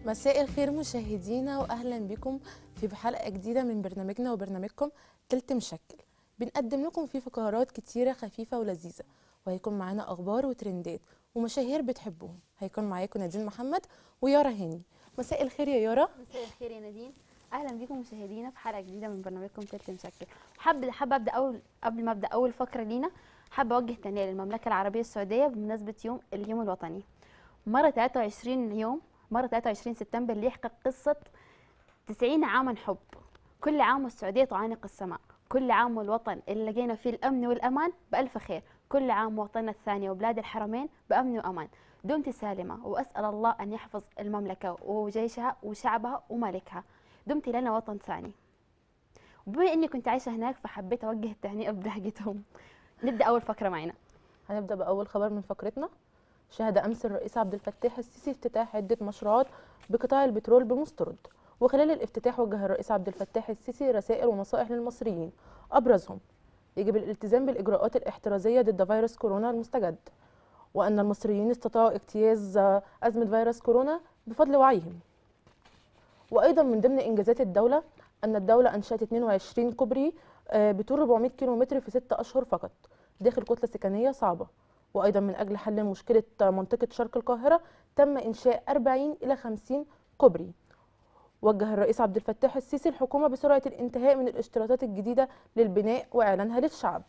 مساء الخير مشاهدينا واهلا بكم في حلقه جديده من برنامجنا وبرنامجكم تلت مشكل بنقدم لكم فيه فقرات كتيره خفيفه ولذيذه وهيكون معانا اخبار وترندات ومشاهير بتحبهم هيكون معاكم نادين محمد ويارا هاني مساء الخير يا يارا مساء الخير يا نادين اهلا بكم مشاهدينا في حلقه جديده من برنامجكم تلت مشكل حابه حابه ابدا اول قبل ما ابدا اول فقره لينا حابه اوجه تهنئه للمملكه العربيه السعوديه بمناسبه يوم اليوم الوطني مر 23 يوم مر 23 سبتمبر ليحقق قصه 90 عاما حب كل عام والسعوديه تعانق السماء كل عام والوطن اللي لقينا فيه الامن والامان بالف خير كل عام وطننا الثاني وبلاد الحرمين بامن وامان دمت سالمه واسال الله ان يحفظ المملكه وجيشها وشعبها وملكها دمت لنا وطن ثاني وبما اني كنت عايشه هناك فحبيت اوجه التهنئه بلهجتهم نبدا اول فقره معنا هنبدا باول خبر من فقرتنا شهد امس الرئيس عبد الفتاح السيسي افتتاح عده مشروعات بقطاع البترول بمسترد وخلال الافتتاح وجه الرئيس عبد الفتاح السيسي رسائل ونصائح للمصريين ابرزهم يجب الالتزام بالاجراءات الاحترازيه ضد فيروس كورونا المستجد وان المصريين استطاعوا اجتياز ازمه فيروس كورونا بفضل وعيهم وايضا من ضمن انجازات الدوله ان الدوله انشات 22 كوبري آه، بطول 400 كيلومتر في 6 اشهر فقط داخل كتله سكنيه صعبه وايضا من اجل حل مشكله منطقه شرق القاهره تم انشاء 40 الى 50 كوبري وجه الرئيس عبد الفتاح السيسي الحكومه بسرعه الانتهاء من الاشتراطات الجديده للبناء واعلانها للشعب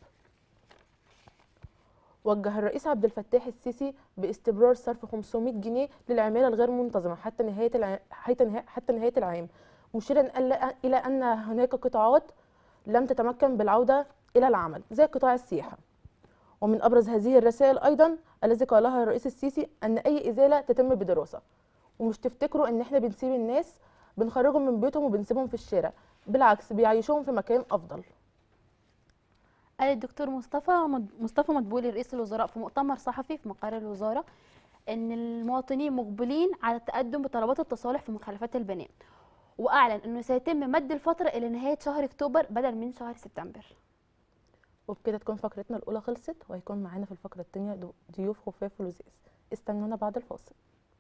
وجه الرئيس عبد الفتاح السيسي باستمرار صرف 500 جنيه للعماله الغير منتظمه حتى نهايه الع... حتى نهايه حتى نهايه العام مشيرا ألا- الى ان هناك قطاعات لم تتمكن بالعوده الى العمل زي قطاع السياحه ومن ابرز هذه الرسائل ايضا الذي قالها الرئيس السيسي ان اي ازاله تتم بدراسه ومش تفتكروا ان احنا بنسيب الناس بنخرجهم من بيوتهم وبنسيبهم في الشارع بالعكس بيعيشوهم في مكان افضل قال الدكتور مصطفى مد- مصطفى مدبولي رئيس الوزراء في مؤتمر صحفي في مقر الوزاره ان المواطنين مقبلين على التقدم بطلبات التصالح في مخالفات البناء واعلن انه سيتم مد الفتره الى نهايه شهر اكتوبر بدل من شهر سبتمبر وبكده تكون فقرتنا الاولى خلصت وهيكون معانا في الفقره الثانيه ضيوف خفاف ولذيذ استنونا بعد الفاصل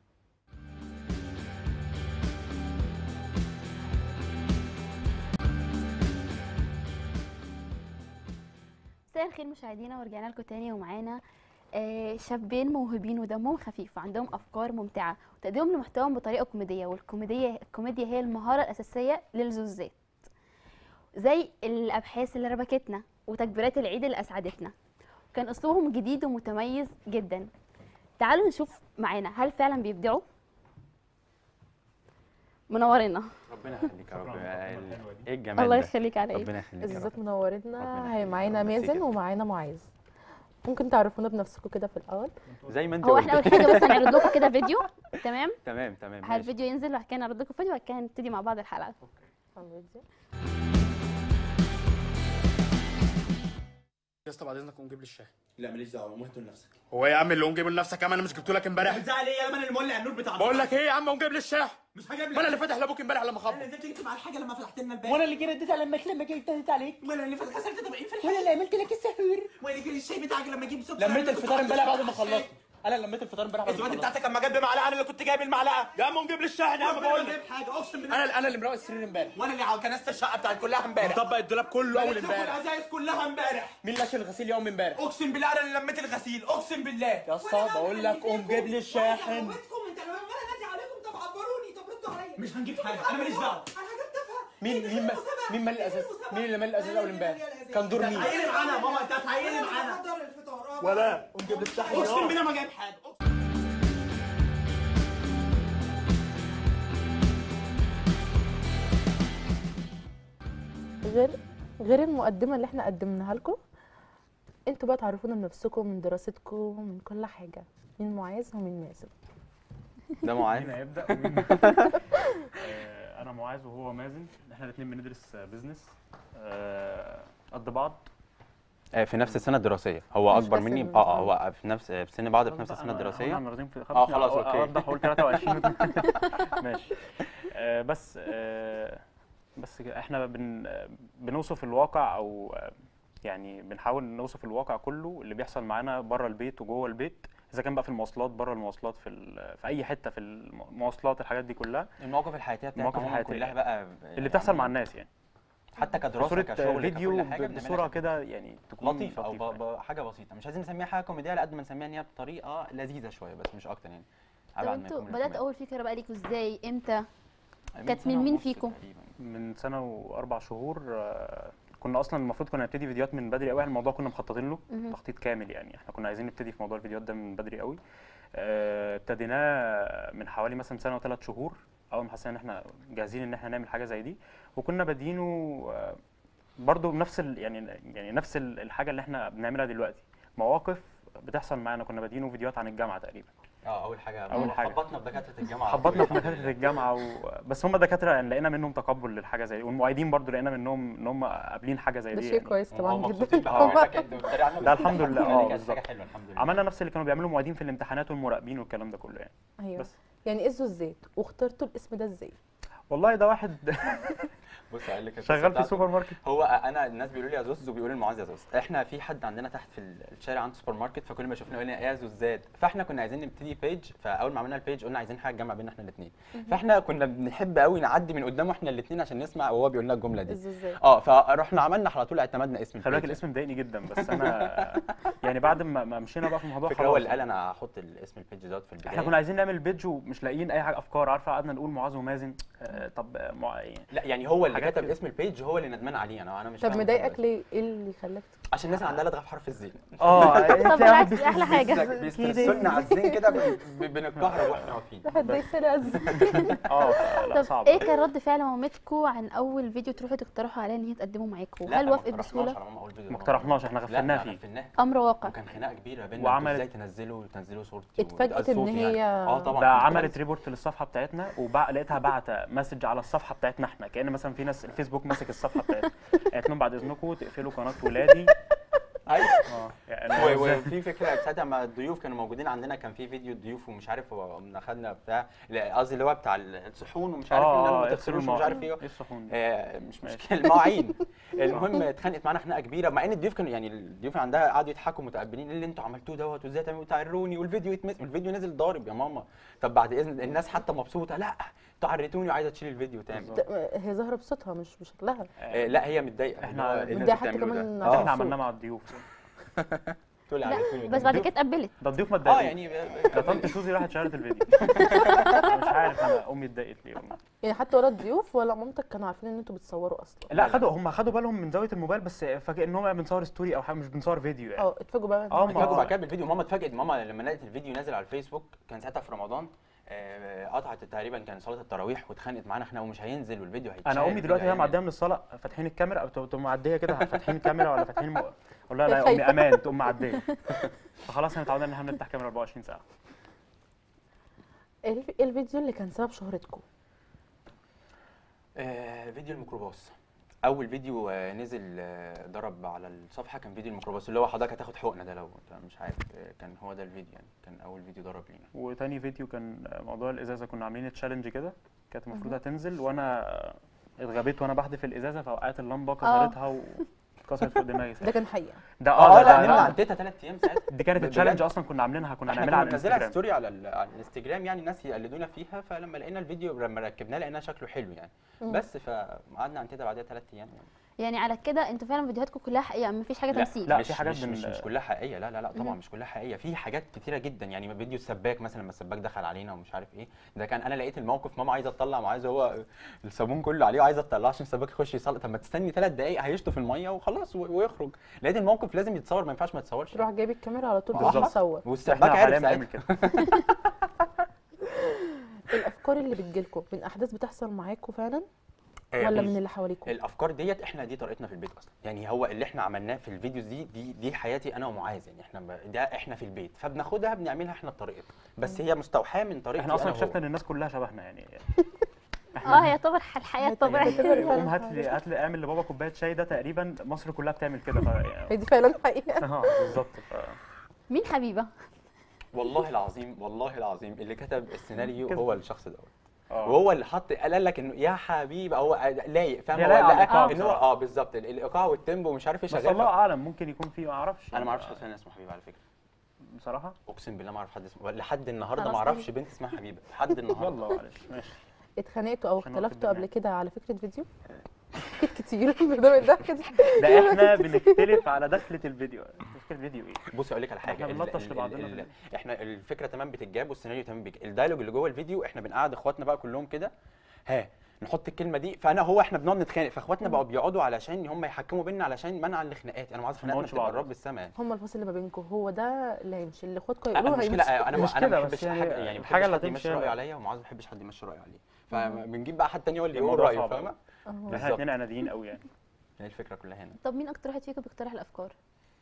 مساء الخير مشاهدينا ورجعنا لكم تاني ومعانا آه، شابين موهوبين ودمهم خفيف وعندهم افكار ممتعه وتقديمهم لمحتواهم بطريقه كوميديه والكوميديا الكوميديا هي المهاره الاساسيه للزوزات زي الابحاث اللي ربكتنا وتكبيرات العيد اللي اسعدتنا كان اسلوبهم جديد ومتميز جدا تعالوا نشوف معانا هل فعلا بيبدعوا منورنا ربنا يخليك يا رب شكراً، ايه ربنا الحلوة دي. إيه الجمال الله ده يخليك على ايه ربنا يخليك يا رب الزيت ربنا منورتنا هي يخليك. معانا ربنا مازن يخليك. ومعانا معاذ ممكن تعرفونا بنفسكم كده في الاول زي ما انت هو احنا اول قلت حاجه بس هنعرض لكم كده فيديو تمام تمام تمام هل ماشي. الفيديو ينزل وبعد كده نعرض لكم فيديو وبعد كده نبتدي مع بعض الحلقه يا اسطى بعد اذنك قوم جيب لي الشاي لا ماليش دعوه مهتم لنفسك هو إيه يا عم اللي قوم جيب لنفسك يا عم انا مش جبته لك امبارح بتزعل ايه يا لما انا اللي مولع النور بتاع بقول لك ايه يا عم قوم جيب لي الشاي مش هجيب ما انا اللي فاتح لابوك امبارح لما خبط انا نزلت جبت مع الحاجه لما فتحت لنا الباب وانا اللي جيت اديت لما لما جيت اديت عليك وانا اللي فتح غسلت طبقين في وانا الحاجه اللي عملت لك السحور وانا اللي جبت الشاي بتاعك لما جيب سكر لميت الفطار امبارح بعد ما خلصت انا لميت الفطار امبارح بعد ما الزبادي خلصت بتاعتك لما جت بمعلقه انا اللي كنت جايب المعلقه يا عم قوم جيب لي الشاي يا عم انا بقول جايب لك حاجه اقسم بالله انا انا اللي مروق السرير امبارح وانا اللي كنست الشقه بتاعت كلها امبارح مطبق الدولاب كله اول مليت لكم امبارح الازايز كلها امبارح مين اللي شال الغسيل يوم امبارح اقسم بالله انا اللي لميت الغسيل اقسم بالله يا اسطى بقول لك قوم جيب لي الشاحن انت لما انا نادي عليكم طب عبروني طب ردوا عليا مش هنجيب حاجه انا ماليش دعوه انا حاجات تافهه مين مين مين مال الازاز مين اللي مال الازاز اول امبارح كان دور مين هتعيلي معانا يا ماما انت هتعيلي معانا حضر الفطار اه ولا قوم جيب لي الشاحن اقسم يا بالله ما جايب حاجه غير غير المقدمه اللي احنا قدمناها لكم انتوا بقى تعرفونا بنفسكم من دراستكم من كل حاجه مين معاذ ومين مازن ده مين معاذ هيبدا ومين آه، انا معاذ وهو مازن احنا الاثنين بندرس بزنس قد بعض آه، في نفس السنه الدراسيه هو مش اكبر بس مني ال- اه اه هو في نفس في سن بعض في نفس السنه أنا- الدراسيه احنا مرتين في آه، خلاص، أوكي. اوضح اقول 23 ماشي آه، بس آه، بس كده، احنا بن بنوصف الواقع او آه، يعني بنحاول نوصف الواقع كله اللي بيحصل معانا بره البيت وجوه البيت اذا كان بقى في المواصلات بره المواصلات في ال- في اي حته في المواصلات الحاجات دي كلها المواقف الحياتيه بتاعتنا المواقف عموماً الحياتية. كلها بقى اللي بتحصل مع الناس يعني حتى كدراسه صوره كشغل فيديو ككل حاجة ب- بنعملها بصوره كده. كده يعني تكون لطيفه او ب... يعني. ب... حاجه بسيطه مش عايزين نسميها حاجه كوميديه على قد ما نسميها ان هي بطريقه لذيذه شويه بس مش اكتر يعني طب أبعد ما انتوا يكون بدات الكوميديا. اول فكره بقى ليكوا ازاي امتى كانت سنة من مين ونص فيكم؟ تقريباً. من سنه واربع شهور آه، كنا اصلا المفروض كنا نبتدي فيديوهات من بدري قوي الموضوع كنا مخططين له مهم. تخطيط كامل يعني احنا كنا عايزين نبتدي في موضوع الفيديوهات ده من بدري قوي آه، ابتديناه من حوالي مثلا سنه وثلاث شهور اول ما حسينا ان احنا جاهزين ان احنا نعمل حاجه زي دي وكنا بادينه آه، برضو بنفس ال يعني يعني نفس ال- الحاجه اللي احنا بنعملها دلوقتي مواقف بتحصل معانا كنا بادينه فيديوهات عن الجامعه تقريبا اه اول حاجه أول حاجة. خبطنا في دكاتره الجامعه على خبطنا طول. في دكاتره الجامعه و... بس هم دكاتره يعني لقينا منهم تقبل للحاجه زي دي والمعيدين برضو لقينا منهم ان هم قابلين حاجه زي ده دي شيء يعني. كويس هم طبعا مبسوطين جدا بحاجه انت بتتريق عنها ده بس الحمد لله، دي اه، كانت بالظبط. حاجه حلوه الحمد لله عملنا نفس اللي كانوا بيعملوا معيدين في الامتحانات والمراقبين والكلام ده كله يعني ايوه بس يعني ايه الزوزات واخترتوا الاسم ده ازاي والله ده واحد بص اقول لك القصة شغال في بتاعته. السوبر ماركت هو انا الناس بيقولوا لي يا زوز وبيقولوا لمعاذ يا زوز احنا في حد عندنا تحت في الشارع عنده سوبر ماركت فكل ما شفنا يقول لنا ايه يا زوزات فاحنا كنا عايزين نبتدي بيج فاول ما عملنا البيج قلنا عايزين حاجه تجمع بيننا احنا الاثنين فاحنا كنا بنحب قوي نعدي من قدامه احنا الاثنين عشان نسمع وهو بيقول لنا الجمله دي الزوزات اه فرحنا عملنا على طول اعتمدنا اسم خلي بالك البيج. الاسم مضايقني جدا بس انا يعني بعد ما ما مشينا بقى في الموضوع فكرة هو خلاص اللي قال انا هحط الاسم البيج دوت في البدايه احنا كنا عايزين نعمل بيج ومش لاقيين اي حاجه افكار عارفه قعدنا نقول معاذ ومازن آه طب آه، مع... يعني لا يعني هو اللي حاجات كتب كده. اسم البيج هو اللي ندمان عليه انا انا مش طب فاهم مضايقك الحوار ده. ليه ايه اللي خلاك عشان الناس عندها لدغه في حرف الزين اه طب بالعكس احلى حاجه بيسترسلنا على الزين كده ب- ب- بنتكهرب واحنا واقفين واحد ده يسرز اه لا طب صعب ايه كان رد فعل مامتكم عن اول فيديو تروحوا تقترحوا عليها ان هي تقدمه معاكم لا، هل ما وافقت اقترحناش بسهوله على ماما أول فيديو ما ده. اقترحناش احنا لا غفلناها لا، فيه غفلناها امر واقع وكان خناقه كبيره بينا وعملت- وعملت ازاي تنزلوا تنزلوا صورتي اتفاجئت وده إن صوتي يعني. هي- اه طبعا ده كنت عملت عايز- ريبورت للصفحه بتاعتنا ولقيتها بعت مسج على الصفحه بتاعتنا احنا كان مثلا في ناس الفيسبوك ماسك الصفحه بتاعتنا قالت لهم بعد اذنكم تقفلوا قناه ولادي ايوه اه يعني و- إزاي؟ وفي فكره ساعتها ما الضيوف كانوا موجودين عندنا كان في فيديو الضيوف ومش عارف هو قمنا خدنا بتاع لا، قصدي اللي هو بتاع الصحون ومش عارف ايه اه إن اه ما يغسلوا تغسلوش ومش المواعين. عارف ايه ايه الصحون دي؟ آه، مش ماشي. مشكله المواعين المهم اتخانقت معانا خناقه كبيره مع ان الضيوف كانوا يعني الضيوف عندها قعدوا يضحكوا متقبلين ايه اللي انتوا عملتوه دوت وازاي تعملوا تعروني والفيديو يتمس الفيديو نزل ضارب يا ماما طب بعد اذن الناس حتى مبسوطه لا انتوا عريتوني وعايزه تشيل الفيديو تاني بالظبط. هي ظاهره بصوتها مش بشكلها آه، لا هي متضايقه إحنا- اللي هو إيه اللي متضايقة انتوا حتى بتعملوه كمان ده؟ عشان اه احنا الصوت. عملناه مع الضيوف تقولي لا عريتوني بس بعد الضيوف- كده اتقبلت ده الضيوف ما اه اتضايقوش يعني ده طنط سوزي راحت شالت الفيديو مش عارف انا امي اتضايقت ليه والله يعني حتى ولا الضيوف ولا مامتك كانوا عارفين ان انتوا بتصوروا اصلا لا خدوا هم خدوا بالهم من زاويه الموبايل بس فاكر ان هو بنصور ستوري او حاجه مش بنصور فيديو يعني اه اتفاجئوا بقى إن اه، هو ما- اتفاجئوا بعد كده بالفيديو ماما اتفاجئت ماما لما لقت الفيديو نازل على الفيسبوك كان ساعتها في رمضان آه، قطعت تقريبا كان صلاه التراويح واتخانقت معانا خناقه ومش هينزل والفيديو هيتشال انا امي الفيديو دلوقتي وهي هيعمل. معديه من الصلاه فاتحين الكاميرا او تقوم معديه كده فاتحين الكاميرا ولا فاتحين م... اقول لها لا يا امي خايفة. امان تقوم معديه فخلاص احنا اتعودنا ان احنا بنفتح كاميرا 24 ساعه ايه الف- إيه الفيديو اللي كان سبب شهرتكم آه، فيديو الميكروباص اول فيديو آه، نزل آه، ضرب على الصفحه كان فيديو الميكروباص اللي هو حضرتك هتاخد حقنه ده لو انت مش عارف آه، كان هو ده الفيديو يعني كان اول فيديو ضرب لينا وتاني فيديو كان موضوع الازازه كنا عاملين تشالنج كده كانت المفروض هتنزل وانا اتغبيت وانا بحذف الازازه فوقعت اللمبه كسرتها واتكسرت فوق دماغي ده ساعتها. كان حقيقه ده اه اه لا ده, نمنا ده, عن تيتا ثلاث ايام ساعتها دي كانت بجد. التشالنج اصلا كنا عاملينها كنا احنا هنعملها كنا على بننزلها الانستجرام ستوري على ال- على الانستجرام يعني الناس يقلدونا فيها فلما لقينا الفيديو لما ركبناه لقينا شكله حلو يعني مم. بس فقعدنا عن تيتا بعدها ثلاث ايام يعني يعني على كده انتوا فعلا فيديوهاتكم كلها حقيقه مفيش حاجه لا تمثيل لا، مش في حاجات مش, بن- مش, مش كلها حقيقيه لا لا لا طبعا مم. مش كلها حقيقيه في حاجات كتيره جدا يعني فيديو السباك مثلا لما السباك دخل علينا ومش عارف ايه ده كان انا لقيت الموقف ماما عايزه تطلع معاذ هو الصابون كله عليه وعايزه تطلعه عشان السباك يخش يصلي طب ما تستني ثلاث دقائق هيشطف الميه وخلاص و- ويخرج لقيت الموقف لازم يتصور ما ينفعش ما يتصورش تروح جايب الكاميرا على طول بالظبط. تروح تصور والسباك احنا عارف حاليا ساعتها بنعمل كده الافكار اللي بتجيلكم من احداث بتحصل معاكم فعلا آه، ولا ال- من اللي حواليكم الافكار ديت احنا دي طريقتنا في البيت اصلا يعني هو اللي احنا عملناه في الفيديوز دي دي دي حياتي انا ومعاذ يعني احنا ب- ده احنا في البيت فبناخدها بنعملها احنا بطريقتنا بس هي مستوحاه من طريقتي احنا اصلا أنا وهو. اكتشفنا ان الناس كلها شبهنا يعني اه هي يعتبر الحياه الطبيعيه بتعتبر قوم فعلاً هات لي هات لي اعمل لبابا كوبايه شاي ده تقريبا مصر كلها بتعمل كده ف هي دي فعلا حقيقه اه بالظبط ف مين حبيبه والله العظيم والله العظيم اللي كتب السيناريو كده. هو الشخص دوت اه وهو اللي حط قال لك انه يا حبيبي هو لايق فاهم هي هو لايقة على لا الإيقاع ان هو بصراحة. اه بالظبط ال- الايقاع والتيمبو ومش عارف ايه بس شغال الله ف- اعلم ممكن يكون في ما اعرفش انا ما اعرفش شخصيا اسمه حبيبي على فكره بصراحه اقسم بالله ما اعرف حد اسمه لحد النهارده خلاص ما اعرفش قولي. بنت اسمها حبيبه لحد النهارده يلا معلش ماشي اتخانقتوا او عشان واخد اختلفتوا قبل بالي. كده على فكره فيديو اكيد كتير بدون الضحكه دي ده احنا بنختلف على دخله الفيديو دخله الفيديو ايه بص اقول لك على حاجه إحنا ال- بنلطش ال- لبعضنا ال- في ال- ال- احنا الفكره تمام بتتجاب والسيناريو تمام بيجي الدايلوج اللي جوه الفيديو احنا بنقعد اخواتنا بقى كلهم كده ها نحط الكلمه دي فانا هو احنا بنقعد نتخانق فاخواتنا بقوا بيقعدوا علشان هم يحكموا بينا علشان منع الخناقات انا معاذ خناقاتنا نقولش بتبقى بعض. الرب السما يعني هم الفصل اللي ما بينكم هو ده اللي هيمشي اللي اخواتكم انا يقولوه المشكله هيمشي انا مش انا كده، ما بس بحبش يعني حاجه يعني ما الحاجة بحبش اللي حد يمشي هتمشي رايه يلا. عليا ومعاذ ما بيحبش حد يمشي رايه عليه فبنجيب بقى حد تاني هو اللي يقول الموضوع رايه صعب فاهمه أهو. احنا بالظبط. اتنين عناديين قوي يعني هي الفكره كلها هنا طب مين اكتر واحد فيكم بيقترح الافكار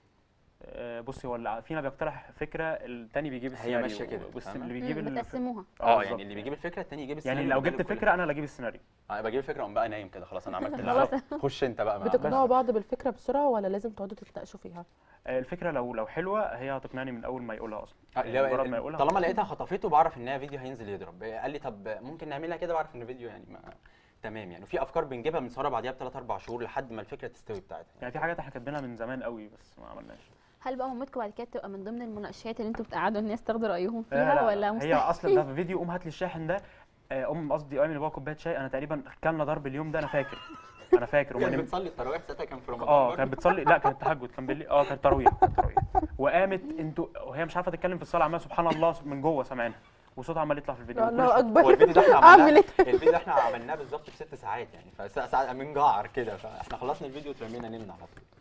آه، بصي هو اللي فينا بيقترح فكره التاني بيجيب هي السيناريو ماشية كده، بس فاهمة؟ اللي بيجيب مم، ال- بتقسموها اه بالظبط. يعني اللي بيجيب الفكره التاني يجيب يعني السيناريو لو ويجيب جبت كل فكره انا اللي اجيب السيناريو انا بجيب الفكره وأقوم بقى نايم كده خلاص انا عملت اللي خلاص. عليا. خش انت بقى مع بتقنعوا بعض بالفكره بسرعه ولا لازم تقعدوا تتناقشوا فيها آه، الفكره لو لو حلوه هي هتقنعني من اول ما يقولها اصلا آه، يعني اللي هو مجرد ما يقولها طالما لقيتها خطفته بعرف ان هي فيديو هينزل يضرب قال لي طب ممكن نعملها كده بعرف ان الفيديو يعني ما تمام يعني وفي افكار بنجيبها بنصورها بعديها بثلاث اربع شهور لحد ما الفكره تستوي بتاعتها يعني في حاجات احنا كاتبينها من زمان قوي بس ما عملناش هل بقى مامتكم بعد كده تبقى من ضمن المناقشات اللي انتوا بتقعدوا الناس تاخدوا رايهم لا، فيها لا، ولا هي مستحيل اصلا ده في فيديو قوم هات لي الشاحن ده آه، ام قصدي ايمن اللي هو كوبايه شاي انا تقريبا كلنا ضرب اليوم ده انا فاكر انا فاكر وما كانت نمت بتصلي التراويح ساعتها كان في رمضان اه برضه. كانت بتصلي لا كانت تهجد كان بالليل اه كانت تراويح كانت تراويح وقامت انتوا وهي مش عارفه تتكلم في الصلاه عماله سبحان الله من جوه سامعينها وصوتها عمال يطلع في الفيديو الله وكل اكبر هو الفيديو ده احنا اعمل عملناه ايه الفيديو ده احنا عملناه بالظبط في ست ساعات يعني فساعة من جعر كده فاحنا خلصنا الفيديو وترمينا نمنا على طول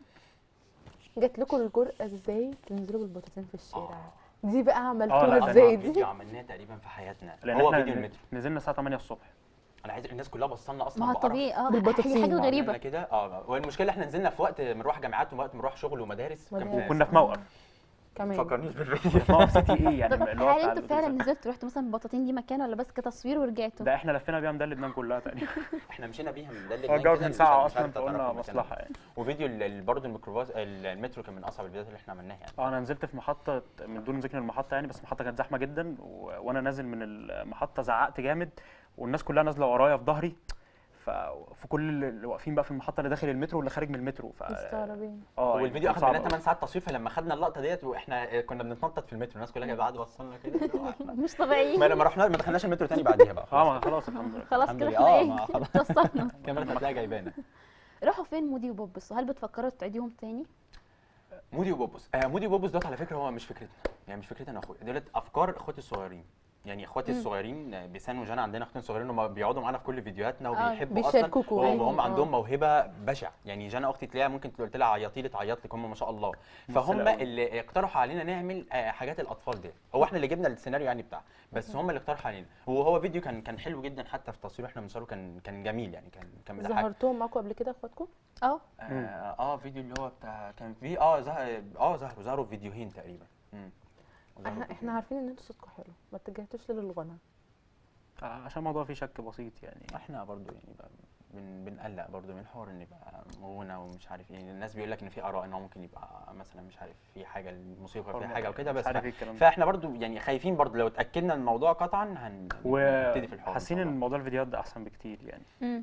جات لكم الجرأه ازاي تنزلوا بالبطاطين في الشارع دي بقى آه، عملتوها لا، ده ازاي فيديو دي عملناه تقريبا في حياتنا لان هو احنا فيديو ن- المترو نزلنا الساعه 8 الصبح انا عايز الناس كلها بصلنا اصلا ما هو بقرف. طبيعي اه بالبطاطين. هي حاجه عملنا غريبه كده اه والمشكله احنا نزلنا في وقت بنروح جامعات ووقت بنروح شغل ومدارس وكان مدارس. في وكنا في موقف كمان فكرنيش بالفيديو موقف سي تي ايه يعني طب اللي هو هل بتاع انتوا فعلا الأتوبيسات. نزلتوا رحتوا مثلا البطاطين دي مكان ولا بس كتصوير ورجعتوا ده احنا لفينا بيها ميدان لبنان كلها تقريبا احنا مشينا بيها من ده اللي هو الجو كده كان مش ساعه عارف- مش اصلا عارف تعرف فقلنا المكان. مصلحه يعني وفيديو ال- ال- برضه الميكروباص ال- المترو كان من اصعب الفيديوهات اللي احنا عملناها يعني اه انا نزلت في محطه من دون ذكر المحطه يعني بس المحطه كانت زحمه جدا و... وانا نازل من المحطه زعقت جامد والناس كلها نازله ورايا في ظهري ف... في كل اللي واقفين بقى في المحطه اللي داخل المترو واللي خارج من المترو ف مستغربين اه هو يعني الفيديو كان اخذ صعب مننا أوي. 8 ساعات تصوير فلما خدنا اللقطه ديت واحنا كنا بنتنطط في المترو الناس كلها كانت قاعده بصلنا كده اللي هو إحنا- مش طبيعيين ما ما رحنا ما دخلناش المترو تاني بعديها بقى اه ما خلاص الحمد لله خلاص الحمد كده لله. احنا آه، ايه ما خلاص. توصلنا الكاميرا هتلاقيها جايبانا راحوا فين مودي وبوبس وهل بتفكروا تعيديهم تاني مودي وبوبوس آه مودي وبوبوس دوت على فكره هو مش فكرتنا يعني مش فكرتي انا واخويا دولت افكار اخواتي الصغيرين يعني اخواتي الصغيرين آه، بيسان وجانا عندنا اختين صغيرين هم بيقعدوا معانا في كل فيديوهاتنا آه، وبيحبوا اصلا بيشاركوكوا وهم أيوة، هم آه. عندهم موهبه بشع يعني جانا اختي تلاقيها ممكن قلت لها عيطي لي تعيط لك هم ما شاء الله فهم ممثلة أوي. اللي اقترحوا علينا نعمل آه، حاجات الاطفال دي هو احنا اللي جبنا السيناريو يعني بتاعه بس هم اللي اقترحوا علينا هو هو فيديو كان كان حلو جدا حتى في التصوير احنا بنصوره كان كان جميل يعني كان كان بيضحك ظهرتهم معاكم قبل كده اخواتكم اه اه اه فيديو اللي هو بتاع كان في اه ظهر اه ظهروا ظهروا في فيديوهين تقريبا مم. ظهروا احنا في احنا عارفين ان انتوا صوتكم حلو ما اتجهتوش للغنى آه، عشان الموضوع فيه شك بسيط يعني احنا برضو يعني بقى بن بنقلق برضو من حوار ان يبقى غنى ومش عارف ايه الناس بيقول لك ان في اراء ان هو ممكن يبقى مثلا مش عارف في حاجه الموسيقى في حاجه او كده مش بس عارف ف... ايه الكلام ده فاحنا برضو يعني خايفين برضو لو اتاكدنا من الموضوع قطعا هن هنبتدي في الحوار وحاسين إن ان شاء الله. موضوع الفيديوهات ده احسن بكتير يعني مم.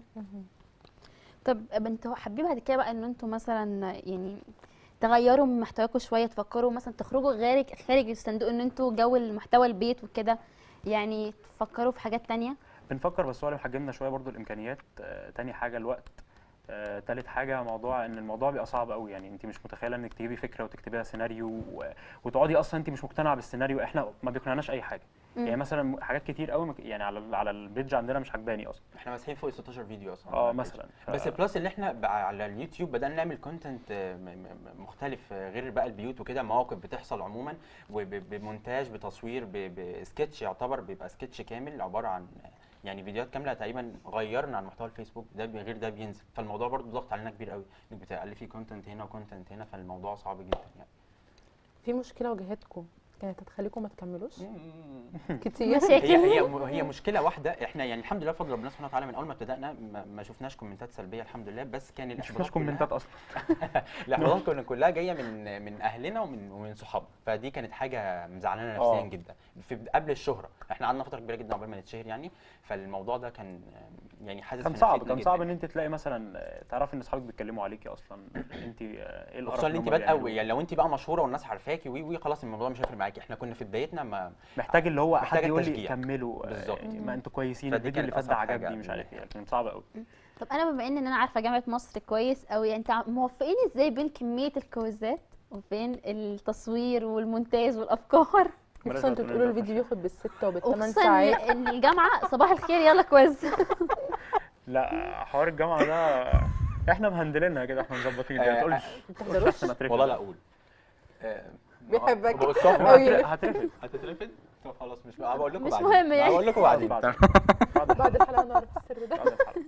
طب انتوا حابين بعد كده بقى ان انتوا مثلا يعني تغيروا من محتواكم شويه تفكروا مثلا تخرجوا غير خارج الصندوق ان انتوا جو المحتوى البيت وكده يعني تفكروا في حاجات تانية بنفكر بس هو اللي محجمنا شويه برضو الامكانيات آه، تاني حاجه الوقت آه، تالت حاجه موضوع ان الموضوع بيبقى صعب قوي يعني انت مش متخيله انك تجيبي فكره وتكتبيها سيناريو و- وتقعدي اصلا انت مش مقتنعه بالسيناريو احنا ما بيقنعناش اي حاجه مم. يعني مثلا حاجات كتير قوي مك- يعني على ال- على البيج عندنا مش عاجباني اصلا احنا ماسحين فوق 16 فيديو اصلا اه مثلا ف- بس بلس اللي احنا بقى على اليوتيوب بدأنا نعمل كونتنت مختلف آه، غير بقى البيوت وكده مواقف بتحصل عموما وبمونتاج بتصوير ب- بسكتش يعتبر بيبقى سكتش كامل عبارة عن يعني فيديوهات كاملة تقريبا غيرنا عن محتوى الفيسبوك ده بي- غير ده بينزل فالموضوع برضو ضغط علينا كبير قوي انك بتألفي كونتنت هنا وكونتنت هنا فالموضوع صعب جدا يعني في مشكله واجهتكم كانت هتخليكم ما تكملوش كتير مشاكل هي هي هي مشكله واحده احنا يعني الحمد لله بفضل ربنا سبحانه وتعالى من اول ما ابتدأنا ما, ما شفناش كومنتات سلبيه الحمد لله بس كان ما الاحباطات شفناش كومنتات كلها- اصلا الاحباطات كنا كلها جايه من من اهلنا ومن ومن صحابنا فدي كانت حاجه مزعلانا آه. نفسيا جدا في قبل الشهره احنا قعدنا فتره كبيره جدا قبل ما نتشهر يعني فالموضوع ده كان يعني حاسس كان في صعب نفسيتنا كان صعب ان جداً. انت تلاقي مثلا آه، تعرفي ان اصحابك بيتكلموا عليكي اصلا انت آه، ايه القرف خصوصا ان اللي انت هم بادئه بيعملوه؟ يعني لو انت بقى مشهوره والناس عارفاكي وي وي خلاص الموضوع مش هيفرق معاكي معاكي احنا كنا في بدايتنا ما محتاج اللي هو حد محتاجة يقول لي تشجيع. كملوا آه، بالظبط. ما انتوا كويسين فدي الفيديو اللي كانت فات ده أصعب حاجة عجبني مش قبل عارف ايه كان صعب قوي طب انا بما ان انا عارفه جامعه مصر كويس قوي انت موفقين ازاي بين كميه الكويزات وبين التصوير والمونتاج والافكار خصوصا انتوا بتقولوا الفيديو بياخد بالستة وبالثمان وخصوصا ساعات ان الجامعه صباح الخير يلا كويز لا حوار الجامعه ده احنا مهندلينها كده احنا مظبطين ما آه، تقولش ما تحضروش عشان أترفد. والله لا اقول آه، بيحبك بص، هو أوي. هتر- هترفد هتترفد طب خلاص مش بقول لكم مش بعدين. مهم يعني. هقول لكم بعدين بعد تمام. بعد الحلقه نعرف السر ده بعد الحلقة.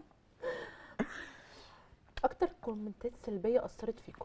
اكتر كومنتات سلبيه اثرت فيكم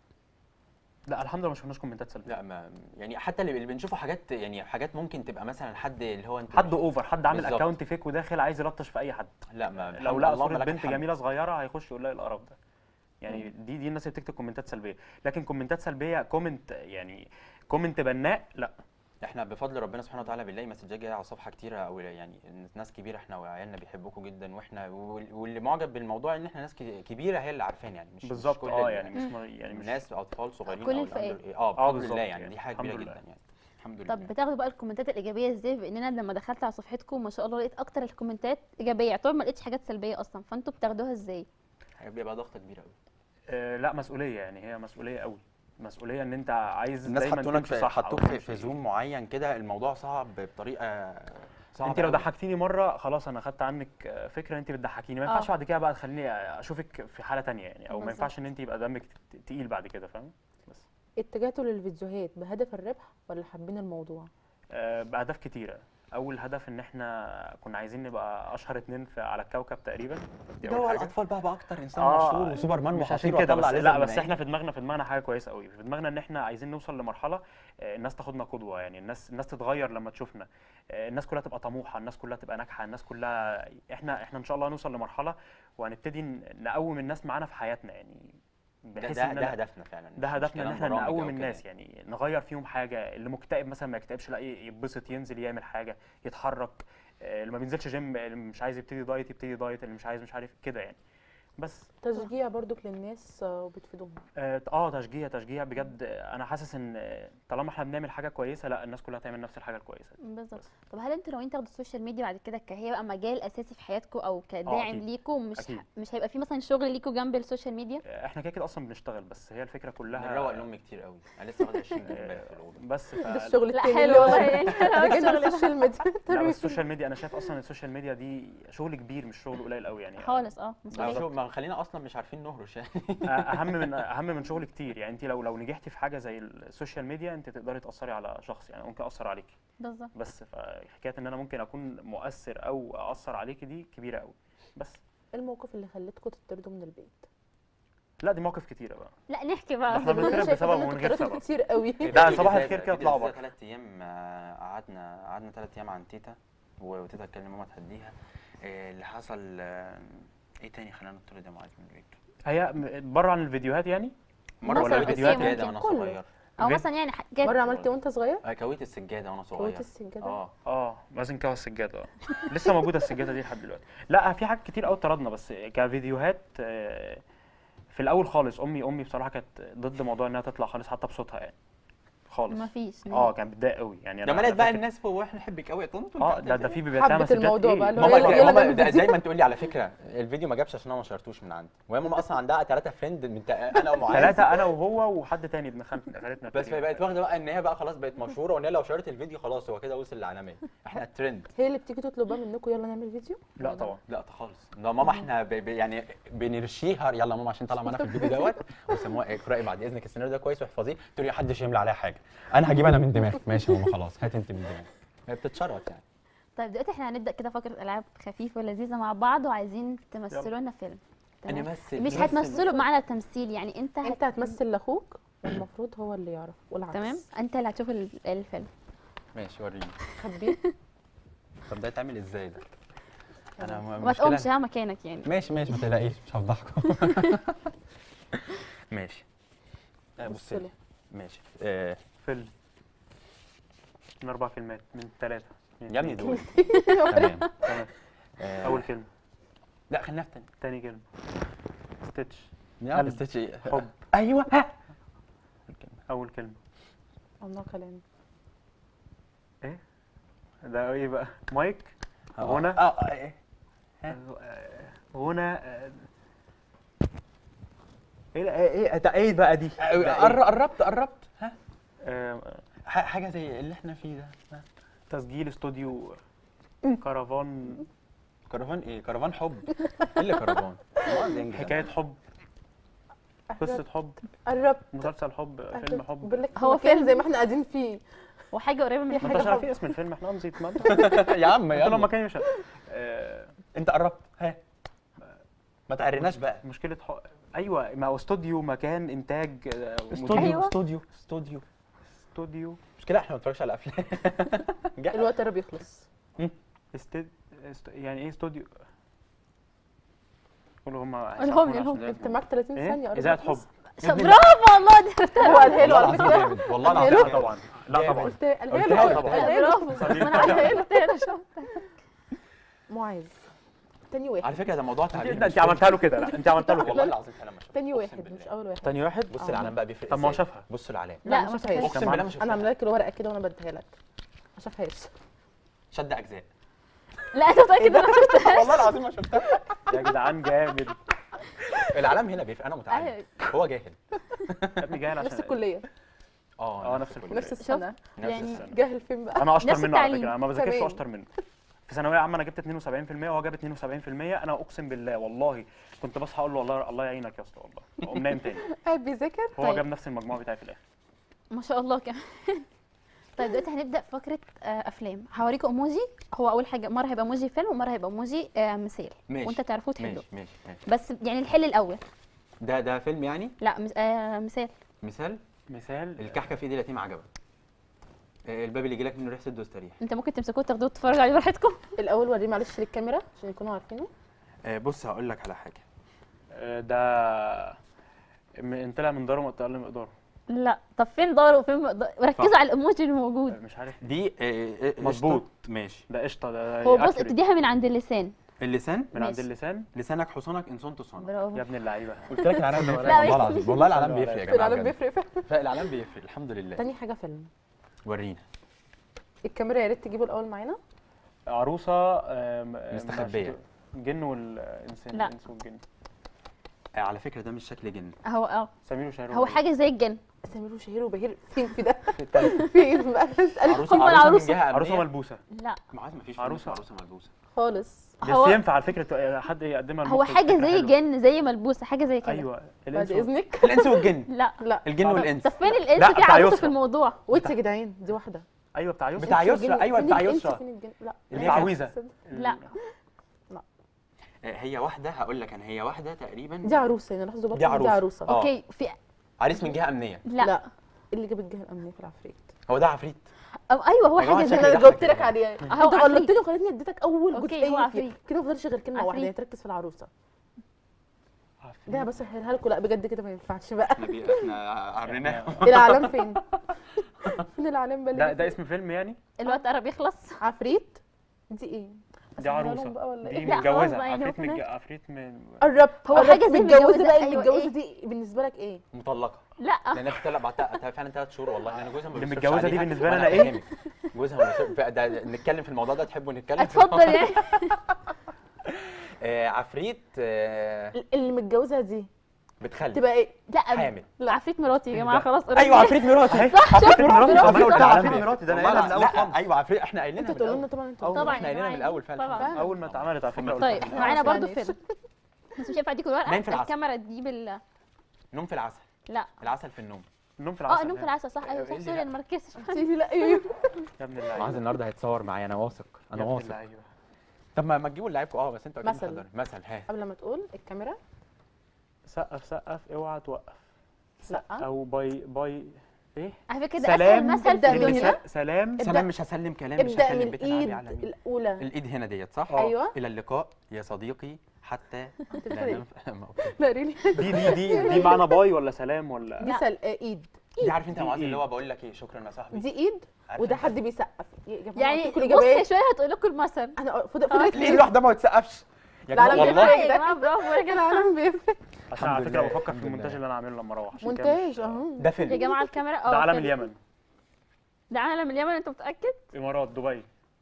لا الحمد لله ما شفناش كومنتات سلبيه لا ما يعني حتى اللي اللي بنشوفه حاجات يعني حاجات ممكن تبقى مثلا حد اللي هو انت حد اوفر حد عامل بالظبط. اكونت فيك وداخل عايز يلطش في اي حد لا ما لو الحمد لقى لله صوره لك بنت الحمد. جميله صغيره هيخش يقول لها إيه القرف ده يعني دي دي الناس اللي بتكتب كومنتات سلبيه لكن كومنتات سلبيه كومنت يعني كومنت بناء لا احنا بفضل ربنا سبحانه وتعالى بنلاقي مسجات جايه على الصفحه كتيره او يعني ناس كبيره احنا وعيالنا بيحبوكوا جدا واحنا وال- واللي معجب بالموضوع ان احنا ناس ك- كبيره هي اللي عارفين يعني مش مش بالظبط كل اه ال- يعني مش م- يعني مش ناس اطفال صغيرين كل أو الفئات. الأندر- اه آه، بفضل بالظبط الله يعني يعني. دي حاجه الحمد كبيره لله. جدا يعني الحمد لله طب بتاخدوا بقى الكومنتات الايجابيه ازاي بان انا لما دخلت على صفحتكم ما شاء الله لقيت اكتر الكومنتات ايجابيه يعتبر ما لقيتش حاجات سلبيه اصلا فانتوا بتاخدوها ازاي بيبقى ضغط كبير قوي آه لا مسؤوليه يعني هي مسؤوليه قوي مسؤوليه ان انت عايز الناس دايما حطوك تمشي في صح حطوك أو في, تمشي- في زوم معين كده الموضوع صعب بطريقه صعبه انت لو قوي. ضحكتيني مره خلاص انا خدت عنك آه، فكره انت بتضحكيني ما ينفعش آه. بعد كده بقى تخليني اشوفك في حاله تانية يعني او ما بالظبط. ينفعش ان انت يبقى دمك ت- تقيل بعد كده فاهم بس اتجهتوا للفيديوهات بهدف الربح ولا حابين الموضوع آه، باهداف كتيره اول هدف ان احنا كنا عايزين نبقى اشهر اتنين في على الكوكب تقريبا دي ده اول هو حاجه الاطفال بقى بقى اكتر انسان آه، مشهور وسوبر مان مش عشان وحصير كده وطلع بس لازم لا من بس عينيه. احنا في دماغنا في دماغنا حاجه كويسه قوي في دماغنا ان احنا عايزين نوصل لمرحله آه، الناس تاخدنا قدوه يعني الناس الناس تتغير لما تشوفنا آه، الناس كلها تبقى طموحه الناس كلها تبقى ناجحه الناس كلها احنا احنا ان شاء الله هنوصل لمرحله وهنبتدي ن- نقوم الناس معانا في حياتنا يعني ده بحيث ده, ان ده أنا- هدفنا فعلا ده مش- مش هدفنا ان كلام احنا برامج أو نقوم كده. الناس يعني نغير فيهم حاجه اللي مكتئب مثلا ما يكتئبش لا ي- يتبسط ينزل يعمل حاجه يتحرك آه، اللي ما بينزلش جيم اللي مش عايز يبتدي دايت يبتدي دايت اللي مش عايز مش عارف كده يعني بس تشجيع برضك للناس آه، وبتفيدهم اه آه، تشجيع تشجيع بجد آه، انا حاسس ان آه، طالما احنا بنعمل حاجه كويسه لا الناس كلها تعمل نفس الحاجه الكويسه دي. بالظبط طب هل انتوا ناويين تاخدوا السوشيال ميديا بعد كده كهي بقى مجال اساسي في حياتكم او كداعم أكيد. ليكم مش أكيد. مش هيبقى في مثلا شغل ليكم جنب السوشيال ميديا آه، احنا كده كده اصلا بنشتغل بس هي الفكره كلها بنروق لامي كتير قوي انا لسه واخد 20 جنيه امبارح في الاوضه بس ف... ده الشغل لا التاني حلو اللي والله هو يعني بجد الشغل ده السوشيال ميديا لا بس ترويج. السوشيال ميديا انا شايف اصلا السوشيال ميديا دي شغل كبير مش شغل قليل قوي يعني خالص اه ما مسؤولية. شو- ما خلينا اصلا مش عارفين نهرش يعني اهم من اهم من شغل كتير يعني انت لو لو نجحتي في حاجه زي السوشيال ميديا انت تقدري تاثري على شخص يعني ممكن اثر عليكي بالظبط بس فحكايه ان انا ممكن اكون مؤثر او اثر عليكي دي كبيره قوي بس الموقف اللي خلتكم تطردوا من البيت لا دي مواقف كتيره بقى لا نحكي احنا بقى بنتكلم أنا شايفة بسبب إن ومن انتوا غير اتطردتوا سبب. كتير قوي ده صباح الخير كده اطلعوا بره ثلاث ايام آه، قعدنا قعدنا ثلاث ايام عن تيتا وتيتا تكلم ماما تهديها آه، اللي حصل آه، ايه تاني خلانا نطرد يا معاذ من البيت هي م- بره عن الفيديوهات يعني مثلاً ولا بس الفيديوهات هي يعني السجاده ممكن وانا كله. صغير او فيد- مثلا يعني حاجات مرة عملتي وانت صغير آه، كويت السجاده وانا صغير كويت السجادة اه اه لازم كده السجاده اه لسه موجوده السجاده دي لحد دلوقتي لا في حاجات كتير قوي طردنا بس كفيديوهات آه، في الاول خالص امي امي بصراحه كانت ضد موضوع انها تطلع خالص حتى بصوتها يعني خالص ما فيش اه كانت بتضايق قوي يعني ده أنا- مالت أنا بقى فاكر- الناس فوق واحنا نحبك قوي يا طنط اه ده ده في بيبقى حبت مسجات الموضوع إيه؟ بقى، اللي هو ماما يلا- كان- يلا ماما نعمل دا- فيديو. دايما تقول لي على فكره الفيديو ما جابش عشان انا ما شيرتوش من عندي وهي ماما اصلا عندها ثلاثه فريند من تا- انا ومعاذ ثلاثة أنا وهو وحد تاني ابن خالتنا خالتنا بس تقريباً. بقت واخده بقى ان هي بقى خلاص بقت مشهوره وان هي لو شيرت الفيديو خلاص هو كده وصل للعالميه احنا الترند هي اللي بتيجي تطلب بقى منكم يلا نعمل فيديو لا طبعا لا خالص ده ماما احنا ب... ب... يعني بنرشيها يلا ماما عشان طالعه معانا في الفيديو دوت وسموها اقراي بعد اذنك السيناريو ده كويس واحفظيه تقول لي محدش يملى عليها حاجه انا هجيب انا من دماغي ماشي يا ماما خلاص هات انت من دماغي هي بتتشرط يعني طيب دلوقتي احنا هنبدا كده فقره العاب خفيفه ولذيذه مع بعض وعايزين تمثلوا لنا فيلم تمام؟ نمثل مش هتمثلوا معانا تمثيل يعني انت هت... انت هتمثل لاخوك والمفروض هو اللي يعرف والعكس تمام انت اللي هتشوف ال- الفيلم ماشي وريني خبيه طب ده يتعمل ازاي ده انا م- ما مشكلة- تقومش ها مكانك يعني ماشي ماشي ما تقلقيش مش هفضحكم ماشي آه، بص بص له. ماشي آه، فيلم من أربع كلمات من ثلاثة يا ابني دول تمام تمام آه، أول كلمة لا خلينا في تاني تاني كلمة ستيتش يا قلب. بس حب ايوه ها أول كلمة الله كلام ده ايه بقى مايك غنى اه آه، إيه؟ غنى آه، ايه ده؟ ايه ده ايه بقى دي ده إيه؟ قر- قربت قربت ها آه، ح- حاجه زي اللي احنا فيه ده ها. تسجيل استوديو كرفان كرفان ايه كرفان حب ايه اللي كرفان مؤاخذة يا إنجليزي. حكايه حب قصه حب قربت مسلسل حب فيلم حب بقول لك هو هو كان فيلم. زي ما احنا قاعدين فيه وحاجه قريبه من في ما الحاجه انتش حاجة عارفين اسم الفيلم احنا نسيت ما انت يا عم انت لو يلا مكاني مش ه- آه، انت قربت ها ما تعرناش بقى مشكله حب ايوه ما هو استوديو مكان انتاج آه، استوديو مدير- أيوة. استوديو استوديو استوديو مش كده احنا ما بنتفرجش على افلام جه. الوقت قرب يخلص استد... است... يعني ايه استوديو قولوا هم قولهم لي، قولهم. انت معاك 30 ثانيه ايه قرب اذاعه حب يخلص. برافو والله ده هو قالها له على والله فكره العظيم جامد. والله قالها العظيم له؟ جامد. طبعا لا طبعا قلت قالها قلتها له طبعا. قالها له برافو ما انا قلتها له شفت معاذ تاني واحد على فكره ده موضوع تعليم لا انت عملتها له كده لا انت عملتها له والله كده العظيم فعلا ما شفتها. تاني أقسم واحد بالله. مش اول واحد تاني واحد بص آه. العلام بقى بيفرق طب ما هو إزاي. شافها بص العلام لا ما ما شافهاش شفتهاش اقسم بالله ما شفتها انا عامله لك الورقه كده وانا بديها لك ما شافهاش شد اجزاء لا انت متاكد انا شفتها والله العظيم ما شفتها يا جدعان جامد العلام هنا بيفرق انا متعلم أيوة. هو جاهل يا ابني جاهل نفس عشان الكليه اه نفس الكلية. الكلية. نفس السنه نفس يعني السنة. جاهل فين بقى انا اشطر نفس منه على التعليم. فكره انا ما بذاكرش تمام. اشطر منه في ثانويه عامه انا جبت 72% وهو جاب 72% انا اقسم بالله والله كنت بصحى اقول له والله الله يعينك يا اسطى والله اقوم نايم تاني قاعد بيذاكر هو طيب. جاب نفس المجموع بتاعي في الاخر ما شاء الله كمان طيب دلوقتي هنبدا فقره آه، افلام هوريكم ايموجي هو اول حاجه مره هيبقى ايموجي فيلم ومره هيبقى ايموجي آه، مثال ماشي. وانت تعرفوه تحلوه ماشي ماشي ماشي بس يعني الحل الاول ده ده فيلم يعني لا مس... آه مثال مثال مثال الكحكه في ايدي اليتيم عجبك آه، الباب اللي يجيلك منه ريحه الدوستريح انت ممكن تمسكوه تاخدوه تتفرجوا عليه براحتكم الاول وريه معلش للكاميرا عشان يكونوا عارفينه آه، بص هقول لك على حاجه آه، ده م- طلع من داره مقدار مقداره لا طب فين دار وفين مقدار ركزوا صح. على الايموجي الموجود مش عارف دي آه، آه، مظبوط. قشطة. ماشي ده قشطه ده هو بص accurate. ابتديها من عند اللسان اللسان من عند ماشي. اللسان لسانك حصانك انسان تصانك برافو يا ابن اللعيبه قلت لك العلام بيفرق لا، والله العظيم والله العلام لا، بيفرق يا في جماعه العالم بجد. بيفرق فعلا فالعلام بيفرق الحمد لله تاني حاجه فيلم ورينا الكاميرا يا ريت تجيبوا الاول معانا عروسه آم، آم، مستخبية. مش- جن والانسان لا. الانس والجن آه، على فكره ده مش شكل جن هو اه سمير وشهير هو حاجه زي الجن سمير وشهير وبهير فين في ده في التالتة. فين بقى اسال عروسه هم عروسه من العروسة. جهه عروسه أمنية. ملبوسه لا معاذ مفيش عروسة. عروسه عروسه ملبوسه خالص بس هو- ينفع على فكره ت- حد يقدمها هو لمخرج حاجه فكرة زي حلوة. جن زي ملبوسه حاجه زي كده ايوه بعد الانس وال- اذنك الانس والجن لا لا الجن طب- والانس طب فين الانس لا، في بتاع عروسه يسرا. في الموضوع وانت يا جدعان دي واحده ايوه بتاع يوسف بتاع الإنس يسرا والجن. ايوه فين بتاع الإنس يسرا وفين الجن؟ لا اللي هي التعويذة. لا آه، هي واحده هقول لك انا هي واحده تقريبا دي عروسه يعني لاحظوا برضه دي إن دي عروسة. عروسه آه. اوكي في عريس من جهه امنيه لا, لا اللي جاب الجهه الامنيه في العفريت هو ده عفريت أو ايوه هو يا جماعة حاجه زي شكلي انا ضحك جاوبت يا لك جماعة. عليها هو انت عفريت. غلطتني وخلتني اديتك اول أوكي، جزئيه هو فيه. عفريت. كده ما فضلش غير كلمه واحده عفريت. يعني تركز في العروسه ده أنا بس هسهلها لكم لا بجد كده ما ينفعش بقى احنا بي... احنا عريناه الاعلام فين فين الاعلام بقى اللي ده جه ده فين؟ اسم فيلم يعني الوقت قرب يخلص عفريت دي ايه دي أسهلها لهم عروسه بقى ولا دي إيه؟ لا، خلاص متجوزه بقى يعني عفريت هو متج... كمان. عفريت من قربت هو قربت. حاجة زي متجوزه متجوزة، بقى أيوة، المتجوزه إيه؟ دي بالنسبه لك ايه مطلقه لا لان في طلع بعتها فعلا ثلاث شهور والله انا جوزها ما اللي بيصرفش متجوزة دي عليها بالنسبة لي وأنا أنا إيه؟ فاهمك. جوزها ما بيصرف ف- ده نتكلم في الموضوع ده تحبوا نتكلم في اتفضل الموضوع؟ يعني آه عفريت آه اللي متجوزها دي بتخلف تبقى ايه لا حامل لا عفريت مراتي يا جماعه خلاص ايوه عفريت مراتي صح عفريت مراتي برافو، طب انا قلت صح. عفريت مراتي ده انا والله قايلها من لا- الاول خالص ايوه عفريت احنا قايلينها انتوا من تقولوا لنا الأول. طبعا انتوا أول طبعا احنا يا قايلينها من جماعة. الاول فعلا طبعا. فعلا. اول ما اتعملت على فكره طيب قلت معانا برضو معلش. فيلم بس مش هينفع اديكم الورقه نايم في العسل. الكاميرا تجيب ال نوم في العسل لا العسل في النوم النوم في اه العسل النوم في العسل صح ايوه إيه صح اللي سوري لا؟ انا مركزتش تيجي لا ايوه يا ابن معاذ اللعيبه النهارده هيتصور معايا انا واثق يا انا ابن واثق اللعيبه طب ما ما تجيبوا لعيبكم اه بس انتوا اكيد مثل. محضرين مثل ها قبل ما تقول الكاميرا سقف سقف اوعى توقف لا او باي باي ايه على فكره ده سلام اسهل مثل ابدأ في من الدنيا هنا. سلام سلام مش هسلم كلام مش ابدا هكلم من بيت العالي الايد على مين الاولى الايد هنا ديت صح ايوه الى اللقاء يا صديقي حتى لا تفرق. ننف- ما أوكي. لا ريلي دي دي دي دي معنى باي ولا سلام ولا دي سل... آه، ايد دي عارف انت يا دي معاذ إيه؟ اللي هو بقول لك ايه شكرا يا صاحبي دي ايد عارف وده أنت؟ حد بيسقف يا جماعه يعني قلت لكم بص الاجابات شويه هتقول لكم المثل انا فضل فضلت الايد الواحده ما بتسقفش يا لا، جماعه لا، والله يا جماعه برافو يا جماعه العالم بيفرق عشان على الحمد فكره لله، بفكر في الحمد المونتاج لله. اللي انا عامله لما اروح عشان كده مونتاج مش- اهو ده يا فيلم جماعه الكاميرا اه ده علم فيلم. اليمن ده عالم اليمن انت متاكد امارات دبي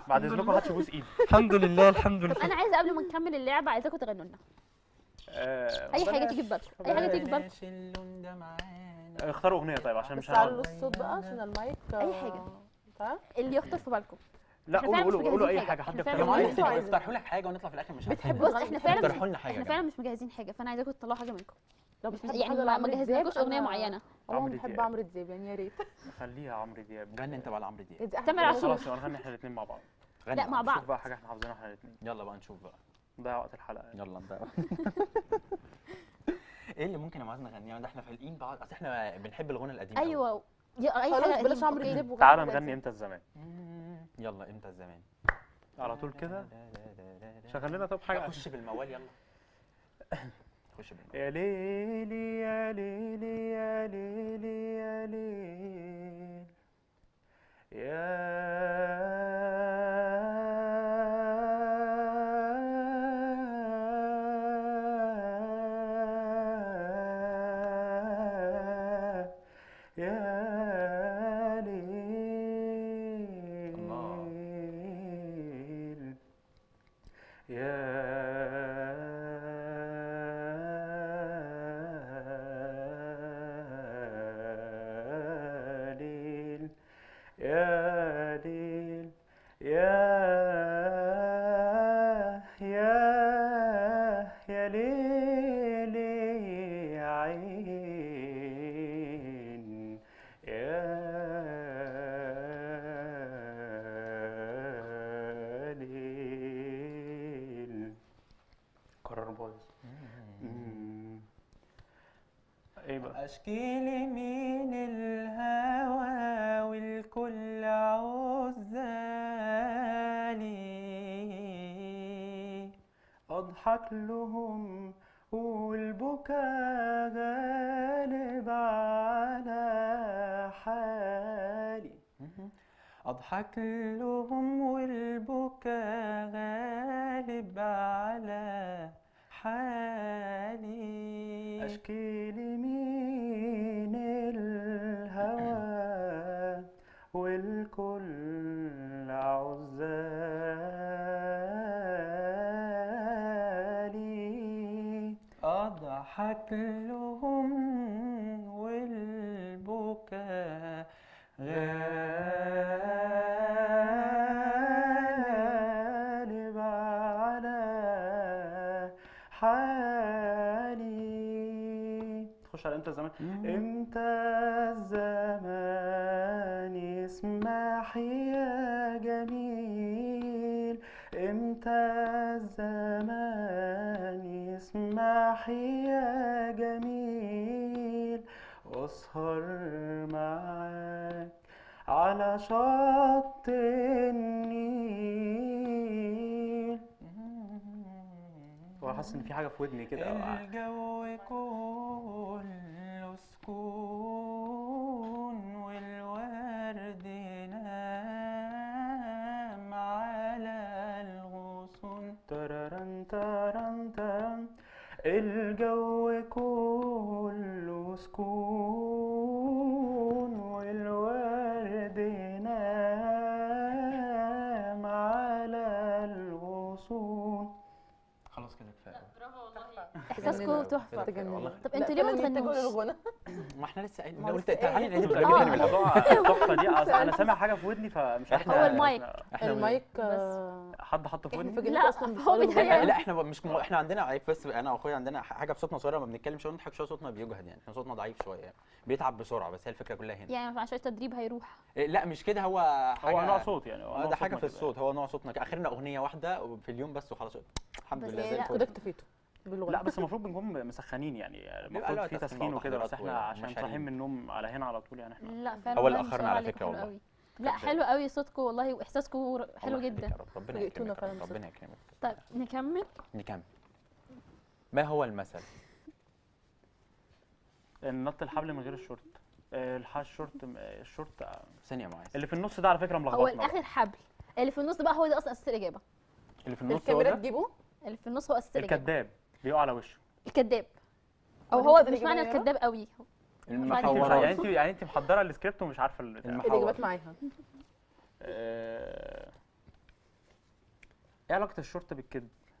بعد اذنكم محدش يبوس ايدي الحمد لله الحمد طب انا عايزه قبل ما نكمل اللعبه عايزاكم تغنوا لنا آه، اي حاجه بلاش. تيجي في بالكم اي حاجه تيجي في بالكم بلاش اللون ده معانا اختاروا اغنيه طيب عشان بس مش علوا هنقعد الصوت بقى عشان المايك أي حاجة. تعال اللي يخطر في بالكم لا إحنا قولوا فعلا مش قولوا قولوا اي مجهزين حاجه حاجة. حد إحنا يا يقترح فعلا معلم عليا. انتوا عايزين. اقترحوا لك حاجه ونطلع في الاخر مش عارفين بتحبوا بص احنا فعلا مش اقترحوا لنا حاجه احنا فعلا مش مجهزين حاجه فانا عايزاكم تطلعوا حاجه منكم لو بتحبوا يعني حاجه ما ما لعمرو جهزناكوش دياب، اغنيه أنا معينه عموما عمرو بحب دياب. عمرو دياب يعني يا ريت خليها عمرو دياب غني انت بقى لعمرو دياب دي أحلى تامر أغنية. عاشور. خلاص يبقى نغني احنا الاثنين مع بعض غني لا، مع بقى. بعض. شوف بقى حاجه احنا حافظينها احنا الاثنين يلا بقى نشوف بقى ده وقت الحلقه يعني. يلا نبقى ايه اللي ممكن يا معاذ نغنيه ده احنا فالقين بعض اصل احنا بنحب الغنى القديم أوي. ايوه يا- اي خلاص حاجه بلاش قديمة، عمرو أوكي. دياب وغني تعالى حاجات نغني دي. امتى الزمان يلا امتى الزمان على طول كده شغل لنا طب حاجه خش بالموال يلا خش بالموال يا ليلي يا ليلي يا ليلي يا ليل يا يا ليل الله. يا ليل يا ليل يا يا يا ليل يا عين يا ليل قرار بايظ مم. ايه بقى اشكي لمين الهوى والكل عزالي اضحك لهم والبكا غالب على حالي اضحك لهم والبكا غالب على حالي اشكي لمين الهوى والكل عزالي اضحك لهم والبكا غالب على حالي تخش على امتى الزمان امتى الزمان يسمح يا جميل امتى الزمان يسمح يا جميل واسهر معاك على شط النيل وحاسس ان في حاجه في ودني كده الجو كله سكون والورد نام على الغصون تررن ترن ترن الجو كله سكون والورد نام على الغصون خلاص كده كفايه احساسكم تحفه والله. طب لا، انتوا ليه ما فعلاً دي تاكل تغنوش الغنى ما احنا لسه قايلين ما أنا هو قلت لسه تعالي قايل. نعيد آه. الفيديو تاني من الأول. موضوع التحفه دي أصل انا سامع حاجه في ودني فمش عارف إحنا- هو المايك. احنا المايك آه، حد حطه في احنا ودني في لا، جنب اصلا هو بيشتغلوا بيتهيأ. بالغنى. لا احنا مش م... احنا عندنا عيب بس انا واخويا عندنا ح- حاجه في صوتنا صغيره ما بنتكلم شويه نضحك شويه صوتنا بيجهد يعني احنا صوتنا ضعيف شويه يعني. بيتعب بسرعه بس هي الفكره كلها هنا يعني مع شويه تدريب هيروح إيه، لا مش كده هو حاجه هو نوع صوت يعني هو آه، نوع ده حاجه صوتنا في كده. الصوت هو نوع صوتنا كده. اخرنا اغنيه واحده في اليوم بس وخلاص الحمد بس لله هي زي لا. الفل كده اكتفيتوا بالغنى لا بس المفروض بنكون مسخنين يعني بيبقى المفروض لها في تسخين تسخين بقى وكده بس وتحضيرات احنا عشان ومشاريع. صاحيين من النوم على هنا على طول يعني احنا لا فعلا هو اللي والله ما أخرنا شاء الله على عليكم، فكرة حلو والله. قوي لا حلو قوي صوتكم والله واحساسكم حلو الله يخليك جدا يا رب ربنا فاجئتونا يكرمك يا رب، فعلا ربنا يكرمك طيب نكمل نكمل ما هو المثل نط الحبل من غير الشورت آه، الح الشورت م- آه، الشورت آه، ثانيه معايا اللي في النص ده على فكره هو ملخبطنا بقى. الاخر حبل اللي في النص بقى هو ده اصلا اساس الاجابه اللي في النص هو الكاميرا ده تجيبه اللي في النص هو اساس الاجابه الكذاب بيقع على وشه الكذاب او وريني هو كده مش معنى الإجابة يا الكذاب قوي يعني انت المحورات يعني انت يعني انت محضره السكريبت ومش عارفه ال- المح- الاجابات حاضر. معاها آه، ايه علاقه الشورت بالكذب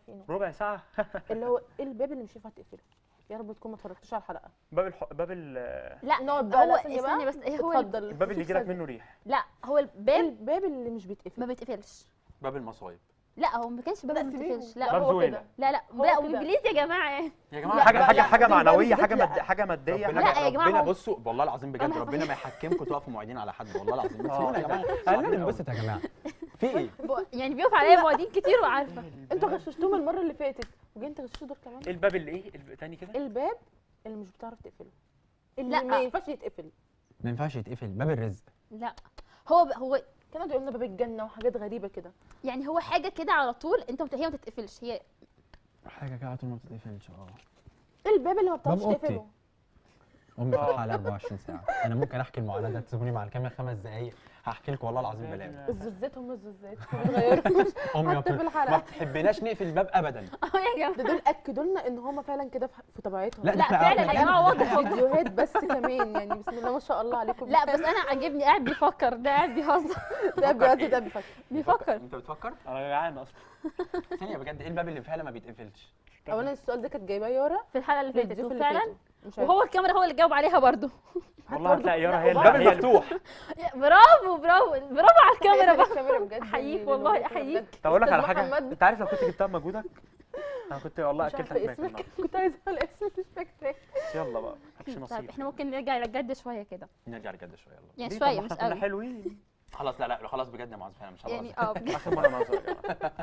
عارفينه ربع ساعه اللي هو ايه الباب اللي مش هينفع تقفله يا رب تكون ما اتفرجتوش على الحلقه باب الح... باب ال... لا نقعد بقى هو لا ثانية بقى. استني بس إيه هو ال- اتفضل الباب اللي شوف يجي لك ثانية. منه ريح لا هو الباب الباب اللي مش بيتقفل ما بيتقفلش باب المصايب لا هو ما كانش باب لا ما سيبيه. بيتقفلش لا باب هو زويلة. كده. لا لا هو لا كده. وانجليزي يا جماعه يعني يا لا، جماعه حاجه بقى- حاجه لا، حاجه دي معنويه بالذات حاجه لا. مد... حاجه ماديه ربنا لا يا جماعة، ربنا هو- بصوا والله العظيم بجد أنا ربنا هفهم. ما يحكمكم تقفوا معيدين على حد والله العظيم آه. سيبونا يا جماعه خلينا صعبين ننبسط يا جماعه في ايه ب- يعني بيقف عليا مواعيد كتير وعارفه انتوا غششتوهم المره اللي فاتت وجاي انت غششتوا دول كمان ايه الباب اللي ايه الب- تاني كده الباب اللي مش بتعرف تقفله اللي لا. ما ينفعش يتقفل ما ينفعش يتقفل باب الرزق لا هو ب- هو كانوا بيقولوا لنا باب الجنه وحاجات غريبه كده يعني هو حاجه كده على طول انت مت- هي ما تتقفلش هي حاجه كده على طول ما بتتقفلش اه الباب اللي ما بتعرفش باب أوضتي. تقفله امي فاتحه على 24 ساعه انا ممكن احكي المعاناه ده تسيبوني مع الكاميرا خمس دقايق هحكي لكم والله العظيم بلاوي الزوزات هم الزوزات ما بيتغيروش امي ما حتى في بت- ما الحلقه بتحبناش نقفل الباب ابدا اه يا جماعه ده دول اكدوا لنا ان هم فعلا كده في في طبيعتهم لا، ده لا احنا فعلا يا قعدنا جماعه واضح فيديوهات بس كمان يعني بسم الله ما شاء الله عليكم لا بس انا عاجبني قاعد بيفكر ده قاعد بيهزر ده بجد ده بيفكر بيفكر انت بتفكر انا جعان اصلا ثانيه بجد ايه الباب اللي فعلا ما بيتقفلش اولا السؤال ده كانت جايباه يارا في الحلقه اللي في فاتت الضيوف اللي وفعلا فاتوا مش عارفة. وهو الكاميرا هو اللي جاوب عليها برضو والله هتلاقي يارا هي الباب اللي هي اللي- المفتوح برافو برافو برافو على الكاميرا بقى الكاميرا بجد احييك اللي والله موجودة احييك بجد. طب اقول لك على أستاذ حاجه محمد. انت عارف لو كنت جبتها بمجهودك انا كنت والله مش اكلتك عارفه باكل اسمك النهارده. كنت عايزه اقول اسمك مش فاكره بس يلا بقى مالكش طيب نصيب احنا ممكن نرجع للجد شويه كده نرجع لجد شويه يلا يعني ليه؟ طب شويه ما مش احنا كنا قوي حلوين خلاص لا لا خلاص بجد يا معاذ فعلا مش يعني هبقى اه بجد. اخر مره نهزر يا جماعه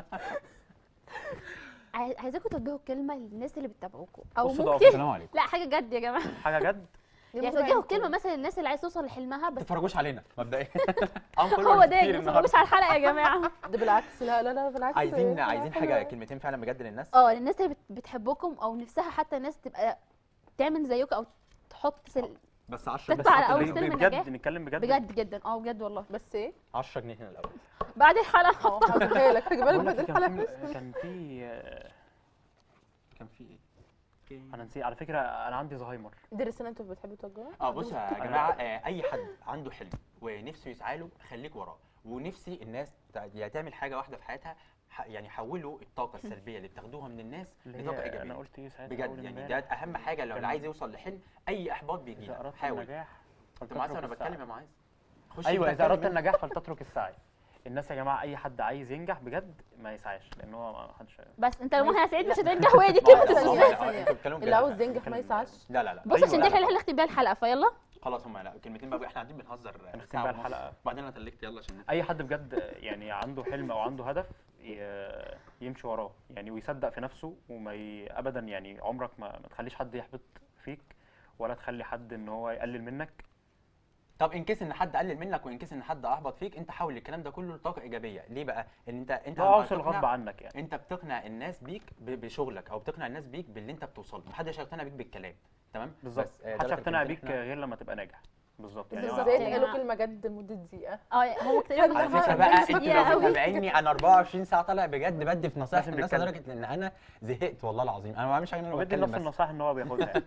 عاي- عايزاكم توجهوا كلمه للناس اللي بتتابعوكم او بصوا ده ممكن السلام عليكم لا حاجه جد يا جماعه حاجه جد يعني توجهوا كلمه مثلا للناس اللي عايز توصل لحلمها ما بس تتفرجوش علينا مبدئيا هو ده يا جماعه مش على الحلقه يا جماعه ده بالعكس لا لا لا بالعكس عايزين لا، عايزين حلوة حاجه أوي. كلمتين فعلا بجد للناس اه للناس اللي بت- بتحبكم او نفسها حتى الناس تبقى تعمل زيكم او تحط سل... بس 10 تطلع على أول بس سلم بجد النجاح. نتكلم بجد بجد جدا اه بجد والله بس ايه 10 جنيه هنا الاول بعد الحلقه اه هجيبها لك هجيبها لك بقول لك بعد كان الحلقه في كان في آه، كان في ايه؟ انا نسيت على فكره انا عندي زهايمر دي الرساله انتوا بتحبوا توجهوها اه بصوا يا جماعه آه، اي حد عنده حلم ونفسه يسعى له خليك وراه ونفسي الناس تع- يعني تعمل حاجه واحده في حياتها ح- يعني حولوا الطاقه السلبيه اللي بتاخدوها من الناس اللي لطاقه هي ايجابيه انا قلت ايه ساعتها بجد أول يعني امبارح. ده اهم حاجه لو اللي كان- عايز يوصل لحلم اي احباط بيجي اذا لك اردت حاول النجاح انت معاذ فلتترك انا السعي. بتكلم يا معاذ خش ايوه انت اذا اردت اتكلم النجاح فلتترك السعي الناس يا جماعه اي حد عايز ينجح بجد ما يسعاش لان هو ما حدش بس انت لو هسعيد مش هتنجح وهي دي كلمه انت. ثانية، السوسة ثانية. انتوا بتتكلموا اللي بجد. عاوز ينجح ما بتكلم- يسعاش لا لا لا بص أيوة، عشان لا، دي احنا اللي هنختم بيها الحلقه فيلا خلاص هم لا كلمتين بقى احنا قاعدين بنهزر هنختم ساعة بقى ونص. الحلقة. وبعدين انا تلكت يلا عشان اي حد بجد يعني عنده حلم او عنده هدف ي- يمشي وراه يعني ويصدق في نفسه وما ي... ابدا يعني عمرك ما, ما تخليش حد يحبط فيك ولا تخلي حد ان هو يقلل منك طب ان كيس ان حد قلل منك وان كيس ان حد احبط فيك انت حول الكلام ده كله لطاقه ايجابيه ليه بقى ان انت انت ده عم واصل بتقنع- غصب عنك يعني انت بتقنع الناس بيك ب- بشغلك او بتقنع الناس بيك باللي انت بتوصل له محدش هيقتنع بيك بالكلام تمام بالظبط بس، آه، ده محدش لك هيقتنع الكلمتين بيك احنا- غير لما تبقى ناجح بالظبط يعني بالظبط هو- يا قالوا جماعة. كلمه جد لمده دقيقه اه هم مكتئبين على منها فكره بجد بقى انتوا دقيقة لو قوي. متابعيني انا 24 ساعه طالع بجد بدي في نصايح لازم الناس نتكلم. لدرجه ان انا زهقت والله العظيم انا ما بعملش حاجه إن انا وبدي بتكلم نفس بس النصائح ان هو بياخدها يعني.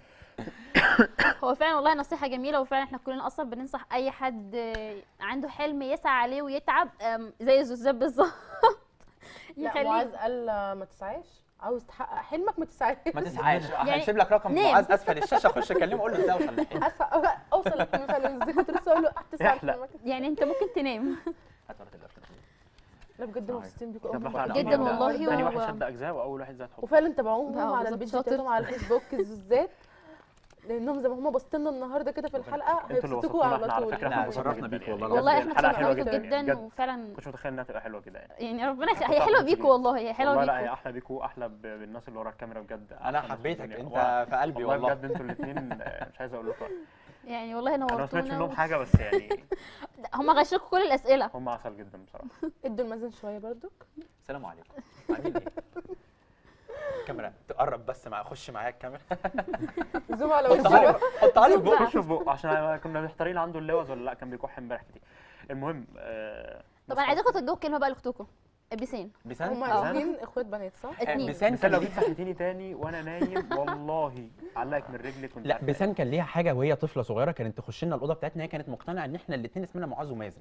هو فعلا والله نصيحة جميلة وفعلا احنا كلنا اصلا بننصح اي حد آه، عنده حلم يسعى عليه ويتعب آم، زي الزوزات بالظبط لا يخليه معاذ قال آه، ما تسعاش عاوز تحقق حلمك ما تسعاش ما تسعاش يعني هنسيب لك رقم نام. معاذ اسفل الشاشه خش كلمه قول له ازاي اوصل للحلم أسع- اوصل لحلمي فعلا ازاي كنت لسه اقول له تسعى احلق. حلمك. يعني انت ممكن تنام هات ورقه الأفلام. لا بجد مبسوطين بيكم طب أوي. احنا جدا عملنا- والله تاني و- واحد شد اجزاء واول واحد زاد حب وفعلا تابعوهم اه هم على بالظبط، البيج شاطر. بتاعتهم على الفيسبوك الزوزات لانهم زي ما هم باصين لنا النهارده كده في الحلقه انتوا اللي هيبسطوكوا وصفتونا على احنا على طول فكره لا، احنا شرفنا انبسطنا بيك جدا والله. يعني. والله احنا الحلقه حلوه اتبسطنا جدا يعني جدا بجد وفعلا كنتش متخيل انها تبقى حلوه كده يعني يعني ربنا يخ- أنا هي حلوه كنت بيكوا مبسوط. والله هي حلوه والله لا هي بيكوا احلى بيكوا احلى ب- بالناس اللي ورا الكاميرا بجد انا أحسن ناس في حبيتك الدنيا. انت في قلبي والله والله بجد انتوا الاثنين مش عايز اقول لكم يعني والله انا ما سمعتش منهم نورتونا حاجه بس يعني هم غشلكوا كل الاسئله هم عسل جدا بصراحه ادوا المازن شويه برضك السلام عليكم عاملين ايه الكاميرا تقرب بس مع خش معايا الكاميرا زوم على حط وشي علي حط علي زوم بقى. بقى خش في بقه عشان كنا محتارين عنده اللوز ولا لا كان بيكح امبارح كتير المهم آه، طب انا عايزاكم توجهوا كلمه بقى لاختكم بيسين بيسان هم اه. الاثنين اخوات بنات صح؟ اتنين بيسان بس لو كان جيت صحيتيني تاني وانا نايم والله علقك من رجلك وانت لا عارفة. بيسان كان ليها حاجه وهي طفله صغيره كانت تخش لنا الاوضه بتاعتنا هي كانت مقتنعه ان احنا الاثنين اسمنا معاذ ومازن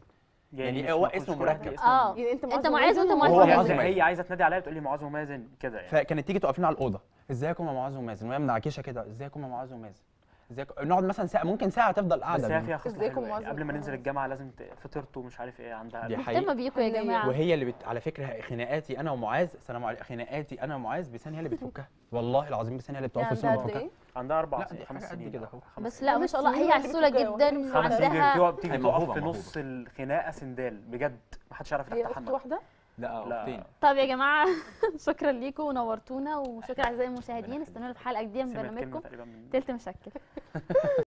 جاي يعني مش هو مأخوذ اسمه شوية مركب. باسم- اه يعني انت انت معاذ وانت معاذ وهو مازن. معاذ ومازن. هي عايزه تنادي عليا تقول لي معاذ ومازن كده يعني فكانت تيجي توقف لنا على الاوضه ازيكم يا معاذ ومازن وهي منعكشه كده ازيكم يا معاذ ومازن ازيكم نقعد مثلا ساعه ممكن ساعه تفضل بس قاعده هي بينا. فيها خصله ازيكم حلوة يعني معاذ قبل ما ننزل ومازن. الجامعه لازم ت- فطرت ومش عارف ايه عندها دي مهتمه حقيقة بيكم يا حنية. جماعه وهي اللي بت... على فكره خناقاتي انا ومعاذ سلام عليكم خناقاتي انا ومعاذ بسان هي اللي بتفكها والله العظيم بسان هي اللي بتقف يعني في عندها السنة قد بتفكها ايه؟ عندها اربع لا، سنين دي خمس حاجة قد سنين كده أو أهو. خمس بس سنين. لا ما شاء الله سنين هي اللي عسوله بتوجع جدا وهي خمس سنين وعندها بتقف- بتيجي هي تقف موهوبة، في موهوبة. نص الخناقه سندال بجد ما حدش يعرف هي اخت يتحمل واحده لا لا. اختين طب يا جماعه شكرا ليكم ونورتونا وشكرا اعزائي المشاهدين استنونا في حلقه جديده من سمعت كلمه برنامجكم تقريبا من تلت مشكل